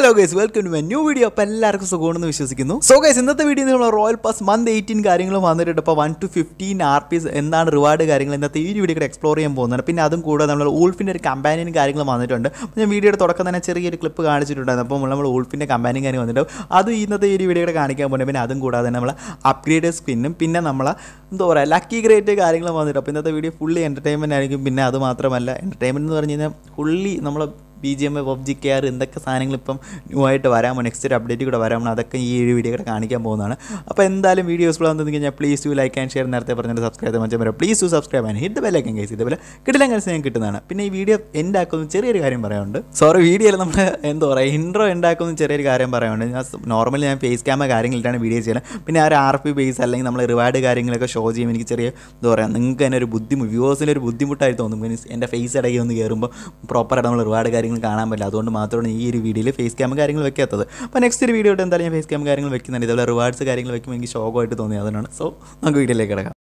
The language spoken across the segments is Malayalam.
hello guys welcome to my new video അപ്പോൾ എല്ലാവർക്കും സുഖമാണെന്ന് വിശ്വസിക്കുന്നു സോ ഗൈസ് ഇന്നത്തെ വീഡിയോ നമ്മൾ റോയൽ പാസ് മന്ത് എയ്റ്റീൻ കാര്യങ്ങളും വന്നിട്ടുണ്ട് അപ്പോൾ one to fifteen R Ps എന്താണ് റിവാർഡ് കാര്യങ്ങൾ ഇന്നത്തെ ഈ ഒരു വീഡിയോ കൂടെ എക്സ്പ്ലോർ ചെയ്യാൻ പോകുന്നുണ്ട് പിന്നെ അതും കൂടെ നമ്മൾ ഊൾഫിൻ്റെ ഒരു കമ്പാനിയൻ കാര്യങ്ങൾ വന്നിട്ടുണ്ട് അപ്പോൾ ഞാൻ വീഡിയോയുടെ തുടക്കം തന്നെ ചെറിയൊരു ക്ലിപ്പ് കാണിച്ചിട്ടുണ്ടായിരുന്നു അപ്പോൾ നമ്മൾ ഊൾഫിൻ്റെ കമ്പാനിയൻ കാര്യം വന്നിട്ട് അത് ഇന്നത്തെ ഈ ഒരു വീഡിയോ കൂടെ കാണിക്കാൻ പോകുന്നത് പിന്നെ അതും കൂടാതെ നമ്മൾ അപ്ഗ്രേഡ് സ്കിന്നും പിന്നെ നമ്മൾ എന്താ പറയുക ലക്കി ഗ്രേറ്റ് കാര്യങ്ങൾ വന്നിട്ട് അപ്പോൾ ഇന്നത്തെ വീഡിയോ ഫുള്ളി എൻ്റർടൈൻമെൻറ്റ് ആയിരിക്കും പിന്നെ അത് മാത്രമല്ല എൻ്റർടൈൻമെൻറ്റ് എന്ന് പറഞ്ഞു കഴിഞ്ഞാൽ ഫുള്ളി നമ്മൾ B G M A PUBG K R എന്തൊക്കെ സാധനങ്ങൾ ഇപ്പം ന്യൂ ആയിട്ട് വരാമോ നെക്സ്റ്റ് ഒരു അപ്ഡേറ്റ് കൂടെ വരാമോ അതൊക്കെ ഈ ഒരു വീഡിയോ കൂടെ കാണിക്കാൻ പോകുന്നതാണ് അപ്പോൾ എന്തായാലും വീഡിയോ യൂസ്ഫുൾ ആണെന്ന് കഴിഞ്ഞാൽ please to like and share നേരത്തെ പറഞ്ഞിട്ട് സബ്സ്ക്രൈബ് ചെയ്യാൻ വരാം please to subscribe and hit ബെല്ലൈക്കൻ കേസ് ഇതേപോലെ കിട്ടില്ല കേസ് ഞാൻ കിട്ടുന്നതാണ് പിന്നെ ഈ വീഡിയോ എൻ്റെ ആക്കുന്ന ചെറിയൊരു കാര്യം പറയാനുണ്ട് സോറി വീഡിയോയിൽ നമ്മൾ എന്താ പറയുക ഇൻട്രോ ഉണ്ടാക്കുന്ന ചെറിയൊരു കാര്യം പറയാനുണ്ട് ഞാൻ നോർമലി ഞാൻ ഫേസ് ക്യാമ കാര്യങ്ങളിട്ടാണ് വീഡിയോ ചെയ്യുന്നത് പിന്നെ ആ ഒരു ആർ പി ബേസ് അല്ലെങ്കിൽ നമ്മൾ റിവാർഡ് കാര്യങ്ങളൊക്കെ ഷോ ചെയ്യും എനിക്ക് ചെറിയ എന്താ പറയുക നിങ്ങൾക്ക് തന്നെ ഒരു ബുദ്ധിമുട്ട് വ്യൂവേഴ്സിന് ഒരു ബുദ്ധിമുട്ടായി തോന്നും മീൻസ് എൻ്റെ ഫേസ് ഇടയിൽ ഒന്ന് കയറുമ്പോൾ പ്രോപ്പറായിട്ട് നമ്മൾ റിവാർഡ് കാര്യങ്ങൾ കാണാൻ പറ്റില്ല അതുകൊണ്ട് മാത്രമാണ് ഈ ഒരു വീഡിയോയിൽ ഫേസ് ക്യാമ കാര്യങ്ങൾ വെക്കാത്തത് അപ്പോൾ നെക്സ്റ്റ് ഒരു വീഡിയോ എന്തായാലും ഞാൻ ഫേസ് ക്യാമ കാര്യങ്ങൾ വെക്കുന്നുണ്ട് ഇതേപോലെ റിവാർഡ്സ് കാര്യങ്ങൾ വെക്കുമ്പോൾ എനിക്ക് ഷോക്കായിട്ട് തോന്നി അതുകൊണ്ടാണ് സോ നമുക്ക് വീഡിയോയിലേക്ക് കിടക്കാം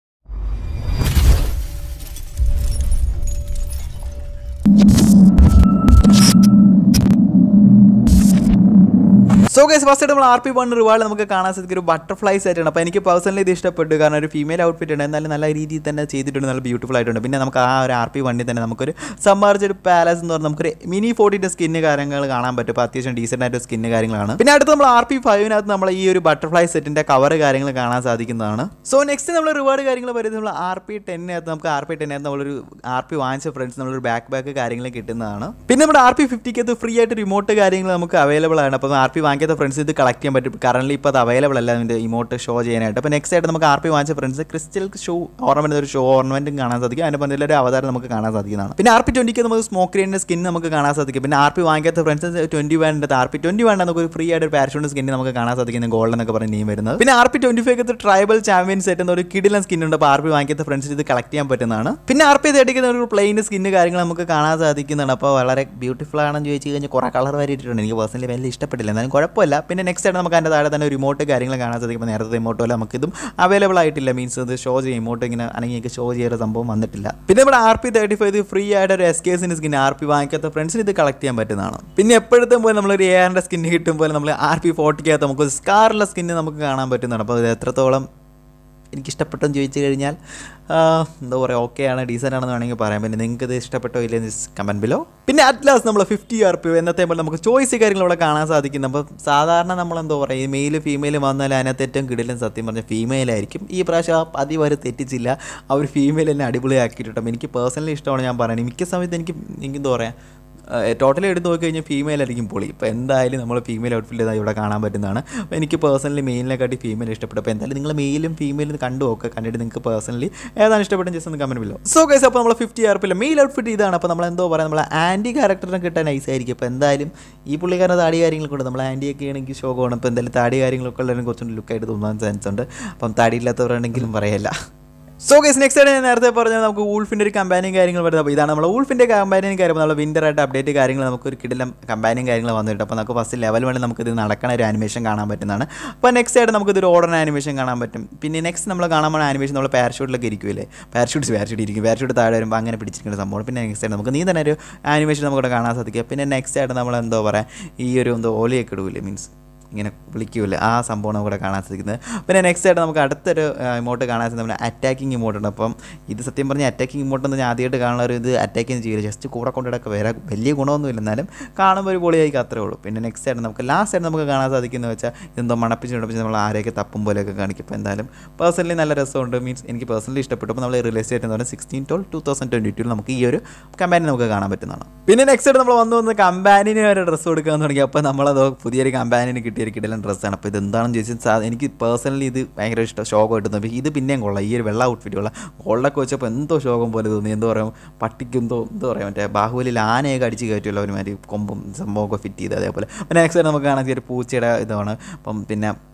സോ ഗൈസ് ഫസ്റ്റ് നമ്മൾ ആർ പി വൺ റിവാർഡ് നമുക്ക് കാണാൻ സാധിക്കും ഒരു ബട്ടർഫ്ലൈ സെറ്റാണ് അപ്പോൾ എനിക്ക് പേഴ്സണലി ഇത് ഇഷ്ടപ്പെട്ടു കാരണം ഒരു ഫീമെയിൽ ഔട്ട്ഫിറ്റ് ഉണ്ട് എന്നാലും നല്ല രീതിയിൽ തന്നെ ചെയ്തിട്ടുണ്ട് നല്ല ബ്യൂട്ടിഫുൾ ആയിട്ടുണ്ട് പിന്നെ നമുക്ക് ആ ഒരു ആർ പി വണ്ണിൽ തന്നെ നമുക്കൊരു സമ്മാർജ് ഒരു പാലസ് എന്ന് പറഞ്ഞാൽ നമുക്കൊരു മിനി ഫോർട്ടിൻ്റെ സ്കിന്ന് കാര്യങ്ങൾ കാണാൻ പറ്റും അപ്പോൾ അത്യാവശ്യം ഡീസൻ്റ് ആയിട്ട് സ്കിന്ന് കാര്യങ്ങളാണ് പിന്നെ അടുത്ത് നമ്മൾ ആർ പി ഫൈവിനകത്ത് നമ്മൾ ഈ ഒരു ബട്ടർഫ്ലൈ സെറ്റിൻ്റെ കവർ കാര്യങ്ങൾ കാണാൻ സാധിക്കുന്നതാണ് സോ നെക്സ്റ്റ് നമ്മൾ റിവാർഡ് കാര്യങ്ങൾ വരുന്നത് നമ്മൾ ആർ പി ടെന്നിനകത്ത് നമുക്ക് ആർ പി ടെന്നിനകത്ത് നമ്മളൊരു ആർ പി വാങ്ങിച്ച ഫ്രണ്ട്സ് നമ്മളൊരു ബാക്ക് ബാക്ക് കാര്യങ്ങൾ കിട്ടുന്നതാണ് പിന്നെ നമ്മുടെ ആർ പി ഫിഫ്റ്റിക്കകത്ത് ഫ്രീ ആയിട്ട് റിമോട്ട് കാര്യങ്ങൾ നമുക്ക് അവൈലബിൾ ആണ് അപ്പോൾ ആർ പി വാങ്ങിക്കാത്ത ഫ്രണ്ട്സ് ഇത് കളക്ട് ചെയ്യാൻ പറ്റും കറന്റ് ഇപ്പോൾ അത് അവൈലബിൾ അല്ല അതിൻ്റെ ഇമോട്ട് ഷോ ചെയ്യാനായിട്ട് അപ്പോൾ നെക്സ്റ്റ് ആയിട്ട് നമുക്ക് ആർ പി വാങ്ങിച്ച ഫ്രണ്ട്സ് ക്രിസ്റ്റൽ ഷോ ഓർണമെൻ്റ് ഒരു ഷോ ഓർണമെൻറ്റും കാണാൻ സാധിക്കും അതിൻ്റെ പതിൽ ഒരു അവതാരം നമുക്ക് കാണാൻ സാധിക്കുന്നതാണ് പിന്നെ ആർ പി ട്വൻറ്റിക്ക് നമുക്ക് സ്മോക്ക് റീൻ്റെ സ്കിൻ നമുക്ക് കാണാൻ സാധിക്കും പിന്നെ ആർ പി വാങ്ങിക്കാത്ത ഫ്രണ്ട്സ് ട്വൻറ്റി വേണ്ട ആർ പി ട്വൻറ്റി വേണ്ട നമുക്ക് ഒരു ഫ്രീ ആയിട്ട് ഒരു പാരഷൂട്ട് സ്കിൻ നമുക്ക് കാണാൻ സാധിക്കുന്ന ഗോൾഡ് എന്നൊക്കെ പറഞ്ഞ് നീ വരുന്നത് പിന്നെ R P twenty five tribal champion set എന്ന ഒരു കിടിലൻ സ്കിൻ ഉണ്ട് അപ്പോൾ ആർ പി വാങ്ങിക്കാത്ത ഫ്രണ്ട്സ് ഇത് കളക്ട് ചെയ്യാൻ പറ്റുന്നതാണ് പിന്നെ ആർ പി തേടിക്കുന്ന ഒരു പ്ലെയിൻ സ്കിന്ന് കാര്യങ്ങൾ നമുക്ക് കാണാൻ സാധിക്കുന്നതാണ് അപ്പോൾ വളരെ ബ്യൂട്ടിഫുൾ ആണെന്ന് ചോദിച്ചു കഴിഞ്ഞാൽ കുറേ കളർ വരിയിട്ടുണ്ട് എനിക്ക് പേഴ്സണലി വലിയ ഇഷ്ടപ്പെട്ടില്ല എന്നാലും കുഴപ്പമില്ല പിന്നെ നെക്സ്റ്റ് ആയിട്ട് നമുക്ക് അതിൻ്റെ താഴെ തന്നെ റിമോട്ട് കാര്യങ്ങൾ കാണാൻ സാധിക്കും അപ്പോൾ നേരത്തെ റിമോട്ട് പോലെ നമുക്കിതും അവൈലബിൾ ആയിട്ടില്ല മീൻസ് ഇത് ഷോ ചെയ്യും ഇമോട്ട് ഇങ്ങനെ അല്ലെങ്കിൽ ഷോ ചെയ്യുന്ന സംഭവം വന്നിട്ടില്ല പിന്നെ നമ്മുടെ R P thirty five free ആയിട്ട് ഒരു എസ് കേസിൻ്റെ സ്കിൻ ആർ പി വാങ്ങിക്കാത്ത ഫ്രണ്ട്സിന് ഇത് കളക്ട് ചെയ്യാൻ പറ്റുന്നതാണ് പിന്നെ എപ്പോഴത്തും പോലെ നമ്മളൊരു എ ആറിൻ്റെ സ്കിൻ കിട്ടും പോലെ നമ്മൾ ആർ പി ഫോർട്ടിക്കകത്ത് നമുക്ക് സ്കാറുള്ള സ്കിന്ന് നമുക്ക് കാണാൻ പറ്റുന്നതാണ് അപ്പോൾ ഇത് എത്രത്തോളം എനിക്ക് ഇഷ്ടപ്പെട്ടെന്ന് ചോദിച്ചു കഴിഞ്ഞാൽ ആ, എന്താ പറയുക ഓക്കെ ആണ് ഡീസൻ്റ് ആണെന്ന് വേണമെങ്കിൽ പറയാം പിന്നെ നിങ്ങൾക്ക് ഇത് ഇഷ്ടപ്പെട്ടോ ഇല്ലെന്ന് കമൻറ്റ് ബിലോ പിന്നെ അറ്റ്ലാസ് നമ്മൾ ഫിഫ്റ്റി ആർ പി എന്നത്തെ പോലെ നമുക്ക് ചോയ്സ് കാര്യങ്ങൾ ഇവിടെ കാണാൻ സാധിക്കുന്നു അപ്പോൾ സാധാരണ നമ്മൾ എന്താ പറയുക ഈ മെയിൽ ഫീമെയിൽ വന്നാൽ അതിനകത്ത് ഏറ്റവും കിടിലും സത്യം പറഞ്ഞാൽ ഫീമെയിൽ ആയിരിക്കും ഈ പ്രാവശ്യം ആ പതിവ് അവർ തെറ്റിച്ചില്ല അവർ ഫീമെയിൽ എന്നെ അടിപൊളിയാക്കിയിട്ടുണ്ട് എനിക്ക് പേഴ്സണലി ഇഷ്ടമാണ് ഞാൻ പറയുന്നത് മിക്ക സമയത്ത് എനിക്ക് എനിക്ക് എന്താ പറയുക ടോട്ടലി എടുത്ത് നോക്കി കഴിഞ്ഞാൽ ഫീമെയിൽ ആയിരിക്കും പൊളി ഇപ്പോൾ എന്തായാലും നമ്മൾ ഫീമെയിൽ ഔട്ട്ഫിറ്റ് ഇതാ ഇവിടെ കാണാൻ പറ്റുന്നതാണ് അപ്പോൾ എനിക്ക് പേഴ്സണലി മെയിലിനെക്കാട്ടി ഫീമെയിൽ ഇഷ്ടപ്പെട്ടു അപ്പോൾ എന്തായാലും നിങ്ങൾ മെയിലും ഫീമെയിലും കണ്ടു നോക്കുക കണ്ടിട്ട് നിങ്ങൾക്ക് പേഴ്സണലി ഏതാണ് ഇഷ്ടപ്പെട്ടത് ജസ്റ്റ് ഒന്ന് കമൻറ്റ് ബില്ലോ സോ ഗൈസ് അപ്പോൾ നമ്മൾ ഫിഫ്റ്റി ആർ പില്ല മെയിൽ ഔട്ട്ഫിറ്റ് ഇതാണ് അപ്പോൾ നമ്മൾ എന്തോ പറയാം നമ്മൾ ആൻറ്റി ക്യാരക്ടറിനെ കിട്ടാൻ നൈസ് ആയിരിക്കും അപ്പോൾ എന്തായാലും ഈ പുള്ളിക്കാരൻ്റെ താടി കാര്യങ്ങളൊക്കെ ഉണ്ട് നമ്മൾ ആൻറ്റിയൊക്കെ ആണെങ്കിൽ ഷോക്കാണ് അപ്പോൾ എന്തായാലും താടി കാര്യങ്ങളൊക്കെ ഉള്ളതിനും കുറച്ചും ലുക്കായിട്ട് തോന്നാൻ ചാൻസ് ഉണ്ട് അപ്പം താടിയില്ലാത്തവരാണെങ്കിലും പറയല്ല സോ ഗൈസ് നെക്സ്റ്റ് ആയിട്ട് ഞാൻ നേരത്തെ പറഞ്ഞത് നമുക്ക് ഊൾഫിൻ്റെ ഒരു കമ്പാനിയും കാര്യങ്ങൾ വരുന്നത് അപ്പോൾ ഇതാണ് നമ്മൾ ഊൾഫിൻ്റെ കമ്പാനിയും കാര്യം നമ്മൾ വിൻ്റർ ആയിട്ട് അപ്ഡേറ്റ് കാര്യങ്ങൾ നമുക്ക് ഒരു കിടിലം കമ്പാനിയും കാര്യങ്ങൾ വന്നിട്ട് അപ്പോൾ നമുക്ക് ഫസ്റ്റ് ലെവൽ വേണ്ടി നമുക്ക് ഇത് നടക്കണ ഒരു ആനിമേഷൻ കാണാൻ പറ്റുന്നതാണ് അപ്പോൾ നെക്സ്റ്റ് ആയിട്ട് നമുക്ക് ഇതൊരു ഓർഡർ ആനിമേഷൻ കാണാൻ പറ്റും പിന്നെ നെക്സ്റ്റ് നമ്മൾ കാണാൻ പോകുന്ന ആനിമേഷൻ നമ്മൾ പാരഷൂട്ടിലൊക്കെ ഇരിക്കുമല്ലേ പാരഷൂട്ട്സ് പാരഷൂട്ട് ഇരിക്കും പാരഷൂട്ട് താഴെ വരുമ്പോൾ അങ്ങനെ പിടിച്ചിരിക്കുന്ന സംഭവം പിന്നെ നെക്സ്റ്റ് ആയിട്ട് നമുക്ക് നീ തന്നെ ഒരു ആനിമേഷൻ നമുക്കിവിടെ കാണാൻ സാധിക്കും പിന്നെ നെക്സ്റ്റ് ആയിട്ട് നമ്മൾ എന്തോ പറയുക ഈ ഒരു എന്തോ ഓലിയൊക്കെ ഇടൂലേ മീൻസ് ഇങ്ങനെ വിളിക്കൂല ആ സംഭവം നമുക്കിവിടെ കാണാൻ സാധിക്കുന്നത് പിന്നെ നെക്സ്റ്റ് ആയിട്ട് നമുക്ക് അടുത്തൊരു ഇമോട്ട് കാണാൻ സാധിക്കും നമ്മുടെ അറ്റാക്കിംഗ് ഇമോട്ട് ഉണ്ട് അപ്പം ഇത് സത്യം പറഞ്ഞാൽ അറ്റാക്കിംഗ് ഇമോട്ട് എന്ന് ഞാൻ ആദ്യമായിട്ട് കാണുന്ന ഒരു ഇത് അറ്റാക്കിങ് ചെയ്യില്ല ജസ്റ്റ് കൂടെ കൊണ്ടിടക്ക് വേറെ വലിയ ഗുണമൊന്നുമില്ല എന്നാലും കാണുമ്പോൾ ഒരു പൊളിയായിരിക്കും അത്രേ ഉള്ളൂ പിന്നെ നെക്സ്റ്റ് ആയിട്ട് നമുക്ക് ലാസ്റ്റ് ആയിട്ട് നമുക്ക് കാണാൻ സാധിക്കുന്നത് വെച്ചാൽ ഇതെന്തോ മണപ്പിച്ച് മണപ്പിച്ച് നമ്മൾ ആരെയൊക്കെ തപ്പും പോലെയൊക്കെ കാണിക്കും അപ്പോൾ എന്തായാലും പേഴ്സണലി നല്ല രസമുണ്ട് മീൻസ് എനിക്ക് പേഴ്സണലി ഇഷ്ടപ്പെട്ടു അപ്പോൾ നമ്മൾ റിലീസ് ചെയ്തിട്ട് എന്ന് പറഞ്ഞാൽ sixteen twelve two thousand twenty ടൂവിൽ നമുക്ക് ഈ ഒരു കമ്പാനി നമുക്ക് കാണാൻ പറ്റുന്നതാണ് പിന്നെ നെക്സ്റ്റ് ആയിട്ട് നമ്മൾ വന്ന് വന്ന് കമ്പാനിന് ഒരു ഡ്രസ്സ് കൊടുക്കാൻ തുടങ്ങി അപ്പോൾ നമ്മളത് പുതിയൊരു കമ്പാനിന് കിട്ടിയ ഒരു കിടലൻ ഡ്രസ്സാണ് അപ്പോൾ ഇത് എന്താണെന്ന് ചോദിച്ചാൽ സാ- എനിക്ക് പേഴ്സണലി ഇത് ഭയങ്കര ഇഷ്ടം ശോകമായിട്ട് തോന്നി ഇത് പിന്നെയും കൊള്ളാം ഈ ഒരു വെള്ള ഔട്ട്ഫിറ്റ് കൊള്ളാം ഗോൾഡൊക്കെ വെച്ചപ്പോൾ എന്തോ ശോകം പോലെ തോന്നി എന്താ പറയുക പട്ടിക്ക് എന്തോ എന്താ പറയുക മറ്റേ ബാഹുബലിയിൽ ആനയൊക്കെ അടിച്ച് കയറ്റുമല്ലോ ഒരുമാതിരി കൊമ്പും സംഭവമൊക്കെ ഫിറ്റ് ചെയ്ത് അതേപോലെ പിന്നെ നെക്സ്റ്റ് നമുക്ക് കാണാൻ ഒരു പൂച്ചയുടെ ഇതാണ് അപ്പം പിന്നെ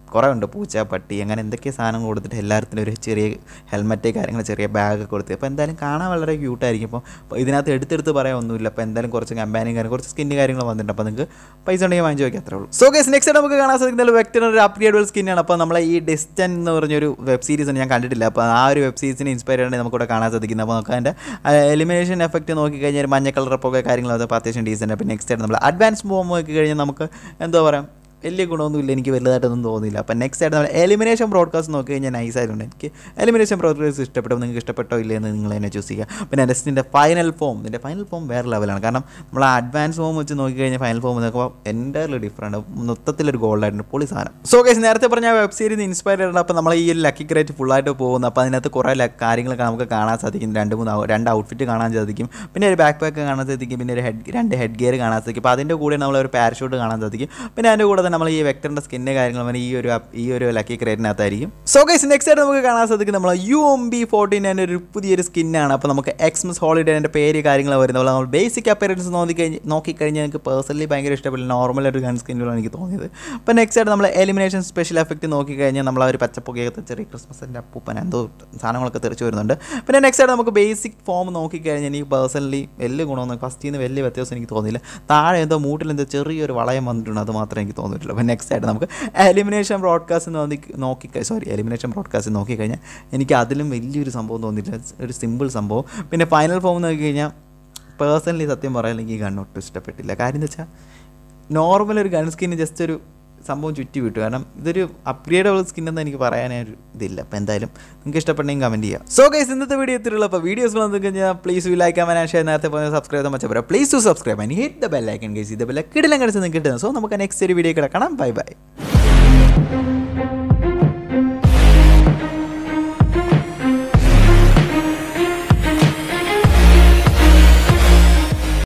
കുറേ ഉണ്ട് പൂച്ച പട്ടി അങ്ങനെ എന്തൊക്കെ സാധനം കൊടുത്തിട്ട് എല്ലാത്തിനും ഒരു ചെറിയ ഹെൽമെറ്റ് കാര്യങ്ങൾ ചെറിയ ബാഗ് കൊടുത്ത് അപ്പോൾ എന്തായാലും കാണാൻ വളരെ ക്യൂട്ടായിരിക്കും അപ്പോൾ ഇതിനകത്ത് എടുത്തെടുത്ത് പറയാൻ ഒന്നുമില്ല അപ്പോൾ എന്തായാലും കുറച്ച് കമ്പാനിയും കാര്യം കുറച്ച് സ്കിന്ന് കാര്യങ്ങൾ വന്നിട്ടുണ്ട് അപ്പോൾ നിങ്ങൾക്ക് പൈസ ഉണ്ടെങ്കിൽ വാങ്ങിച്ച് നോക്കി അത്രേ ഉള്ളൂ സോ ഗൈസ് നെക്സ്റ്റ് നമുക്ക് കാണാൻ സാധിക്കുന്ന വെക്ടർ ഒരു അപ്ഗ്രേഡബിൾ സ്കിന്നാണ് അപ്പോൾ നമ്മളെ ഈ ഡിസ്റ്റൻ എന്ന് പറഞ്ഞൊരു വെബ് സീരീസ് ഞാൻ കണ്ടിട്ടില്ല അപ്പോൾ ആ ഒരു വെബ് സീരീസിനെ ഇൻസ്പയർ ചെയ്യണമെങ്കിൽ നമുക്കിവിടെ കാണാൻ സാധിക്കുന്നത് അപ്പോൾ നമുക്ക് അതിൻ്റെ എലിമിനേഷൻ എഫക്റ്റ് നോക്കിക്കഴിഞ്ഞാൽ ഒരു മഞ്ഞ കളറപ്പൊക്കെ കാര്യങ്ങൾ അപ്പോൾ അത്യാവശ്യം ഡീസൻ്റ് അപ്പോൾ നെക്സ്റ്റ് ആയിട്ട് നമ്മൾ അഡ്വാൻസ് ഫോം നോക്കി കഴിഞ്ഞാൽ നമുക്ക് എന്താ പറയുക വലിയ ഗുണമൊന്നുമില്ല എനിക്ക് വലുതായിട്ടൊന്നും തോന്നിയില്ല അപ്പോൾ നെക്സ്റ്റ് ആയിട്ട് നമ്മൾ എലിമിനേഷൻ ബ്രോഡ്കാസ്റ്റ് നോക്കി കഴിഞ്ഞാൽ നൈസ് ആയതുകൊണ്ട് എനിക്ക് എലിമിനേഷൻ ബ്രോഡ്കാസ്റ്റ് ഇഷ്ടപ്പെട്ടു നിങ്ങൾക്ക് ഇഷ്ടപ്പെട്ടോ ഇല്ലേ എന്ന് നിങ്ങൾ തന്നെ ചൂസ് ചെയ്യുക പിന്നെ നെക്സ്റ്റിൻ്റെ ഫൈനൽ ഫോം ഇതിൻ്റെ ഫൈനൽ ഫോം വേറെ ലെവലാണ് കാരണം നമ്മൾ ആ അഡ്വാൻസ് ഫോം വെച്ച് നോക്കി കഴിഞ്ഞാൽ ഫൈനൽ ഫോം നോക്കുമ്പോൾ എൻ്റയർലി ഡിഫറെൻറ്റ് മൊത്തത്തിലൊരു ഗോൾഡായിട്ടുണ്ട് പൊളി സാധനം സോ ഗൈസ് നേരത്തെ പറഞ്ഞ വെബ് സീരീസ് ഇൻസ്പയർ ചെയ്തിട്ടുണ്ട് അപ്പോൾ നമ്മൾ ഈ ഒരു ലക്കി ക്രേറ്റ് ഫുള്ളായിട്ട് പോകുന്നു അപ്പോൾ അതിനകത്ത് കുറേ ല- കാര്യങ്ങളൊക്കെ നമുക്ക് കാണാൻ സാധിക്കും രണ്ട് മൂന്ന് ഔ- രണ്ട് ഔട്ട്ഫിറ്റ് കാണാൻ സാധിക്കും പിന്നെ ഒരു ബാക്ക് പാക്ക് കാണാൻ സാധിക്കും പിന്നെ ഒരു ഹെഡ് രണ്ട് ഹെഡ് ഗിയർ കാണാൻ സാധിക്കും അപ്പോൾ അതിൻ്റെ കൂടെ നമ്മൾ ഒരു പാരഷൂട്ട് കാണാൻ സാധിക്കും പിന്നെ അതിൻ്റെ കൂടെ തന്നെ നമ്മൾ ഈ വെക്ടറിൻ്റെ സ്കിന്നെ കാര്യങ്ങൾ പിന്നെ ഈ ഒരു app- ഈ ഒരു ലക്കി ക്രേറ്റിനകത്തായിരിക്കും സോ ഗൈസ് നെക്സ്റ്റ് ആയിട്ട് നമുക്ക് കാണാൻ സാധിക്കും നമ്മൾ യു എം ബി ഫോർട്ടീൻ ഒരു പുതിയൊരു സ്കിന്നാണ് അപ്പോൾ നമുക്ക് എക്സ്മസ് ഹോളിഡേ എൻ്റെ പേര് കാര്യങ്ങൾ വരുന്നത് പോലെ നമ്മൾ ബേസിക് അപ്പിയറൻസ് നോക്കിക്കഴിഞ്ഞ് നോക്കിക്കഴിഞ്ഞാൽ എനിക്ക് പേഴ്സണലി ഭയങ്കര ഇഷ്ടപ്പെട്ടില്ല നോർമൽ ഒരു ഗൺ സ്കിന്നിലാണ് എനിക്ക് തോന്നിയത് അപ്പോൾ നെക്സ്റ്റ് ആയിട്ട് നമ്മൾ എലിമിനേഷൻ സ്പെഷ്യൽ എഫക്റ്റ് നോക്കിക്കഴിഞ്ഞാൽ നമ്മൾ ആ ഒരു പച്ചപ്പൊക്കെയൊക്കെ ചെറിയ ക്രിസ്മസിൻ്റെ അപ്പൂപ്പൻ എന്തോ സാധനങ്ങളൊക്കെ തെറിച്ച് വരുന്നുണ്ട് പിന്നെ നെക്സ്റ്റ് ആയിട്ട് നമുക്ക് ബേസിക് ഫോം നോക്കിക്കഴിഞ്ഞാൽ എനിക്ക് പേഴ്സണലി വലിയ ഗുണമൊന്നും ഫസ്റ്റിൽ നിന്ന് വലിയ വ്യത്യാസം എനിക്ക് തോന്നിയില്ല താഴെ എന്തോ മൂട്ടിൽ എന്തോ ചെറിയൊരു വളയം വന്നിട്ടുണ്ട് അത് മാത്രമേ എനിക്ക് തോന്നിയിട്ടുള്ളൂ അപ്പോൾ നെക്സ്റ്റ് ആയിട്ട് നമുക്ക് എലിമിനേഷൻ ബ്രോഡ്കാസ്റ്റ് നോക്കി നോക്കി സോറി എലിമിനേഷൻ ബ്രോഡ്കാസ്റ്റ് നോക്കിക്കഴിഞ്ഞാൽ എനിക്ക് അതിലും വലിയൊരു സംഭവം തോന്നിയില്ല ഒരു സിമ്പിൾ സംഭവം പിന്നെ ഫൈനൽ ഫോം നോക്കി കഴിഞ്ഞാൽ പേഴ്സണലി സത്യം പറയാൻ എനിക്ക് ഈ ഗൺ ഒട്ടും ഇഷ്ടപ്പെട്ടില്ല കാര്യം എന്ന് വെച്ചാൽ നോർമൽ ഒരു ഗൺ സ്കിന്ന് ജസ്റ്റ് ഒരു സംഭവം ചുറ്റി വിട്ടു കാരണം ഇതൊരു അപ്ഗ്രേഡബിൾ സ്കിൻ എന്ന് എനിക്ക് പറയാനേ ഒരു ഇതില്ല അപ്പോൾ എന്തായാലും നിങ്ങൾക്ക് ഇഷ്ടപ്പെട്ടെങ്കിൽ കമൻറ്റ് ചെയ്യുക സോ ഗൈസ് ഇന്നത്തെ വീഡിയോ എത്തിയുള്ളൂ അപ്പോൾ വീഡിയോസ് വന്നു കഴിഞ്ഞാൽ പ്ലീസ് വി ലൈക്ക് ആവാൻ ഷെയർ നേരത്തെ പറഞ്ഞ സബ്സ്ക്രൈബ് ചെയ്യാൻ പറ്റാ please to subscribe and hit the bell icon guys ഇത് ബെല്ല കിടിലം കടിച്ച് നിങ്ങൾക്ക് കിട്ടുന്നത് സോ നമുക്ക് നെക്സ്റ്റ് ഒരു വീഡിയോ കിടക്കണം ബൈ ബൈ